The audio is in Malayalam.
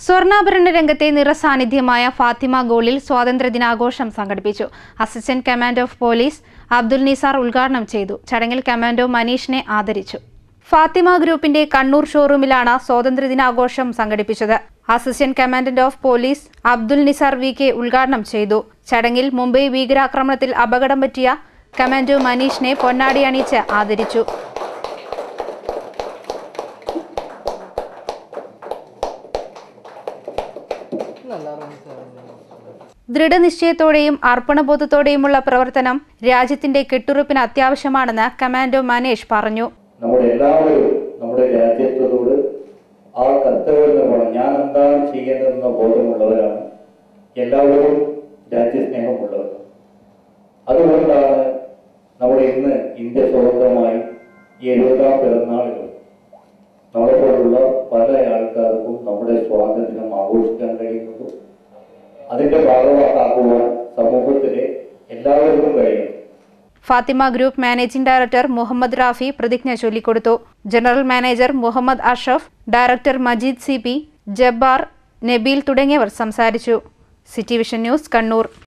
സ്വർണ്ണാഭരണ രംഗത്തെ നിറസാന്നിധ്യമായ ഫാത്തിമ ഗോളിൽ സ്വാതന്ത്ര്യദിനാഘോഷം സംഘടിപ്പിച്ചു assistant commander of police Abdul Nizar ഉദ്ഘാടനം ചെയ്തു ചടങ്ങിൽ കമാൻഡോ മനീഷിനെ ആദരിച്ചു ഫാത്തിമ ഗ്രൂപ്പിന്റെ കണ്ണൂർ ഷോറൂമിലാണ് സ്വാതന്ത്ര്യദിനാഘോഷം സംഘടിപ്പിച്ചത് assistant commandant of police Abdul Nizar V K ഉദ്ഘാടനം ചെയ്തു ചടങ്ങിൽ മുംബൈ ഭീകരാക്രമണത്തിൽ അപകടം പറ്റിയ കമാൻഡോ മനീഷിനെ പൊന്നാടി അണിയിച്ച് ആദരിച്ചു ദൃഢനിശ്ചയത്തോടെയും അർപ്പണബോധത്തോടെയുമുള്ള പ്രവർത്തനം രാജ്യത്തിന്റെ കെട്ടുറപ്പിന് അത്യാവശ്യമാണെന്ന് കമാൻഡോ മനേഷ് പറഞ്ഞു നമ്മുടെ എല്ലാവരും നമ്മുടെ രാജ്യത്തോട് ആ കർത്തവ്യ നിർവഹണം ഞാൻ എന്താണ് ചെയ്യേണ്ടതെന്ന ബോധമുള്ളവരാണ് എല്ലാവരും രാജ്യസ്നേഹമുള്ളവർ അതുകൊണ്ടാണ് നമ്മുടെ ഇന്ന് ഇന്ത്യ സ്വതന്ത്രമായി ഈ എഴുപതാം പിറന്നാളുകൾ നമ്മളെ പോലുള്ള പല ആൾക്കാർക്കും നമ്മുടെ സ്വാതന്ത്ര്യം ആഘോഷിക്കാൻ കഴിയുന്നതും അതിന്റെ ഭാഗമാക്കുവാൻ സമൂഹത്തിലെ എല്ലാവർക്കും കഴിയും Fathima group managing director Muhammad Rafi പ്രതിജ്ഞ ചൊല്ലിക്കൊടുത്തു general manager Muhammad Ashraf director Majeed C P Jabbar Nabeel തുടങ്ങിയവർ സംസാരിച്ചു സിറ്റി വിഷൻ ന്യൂസ് കണ്ണൂർ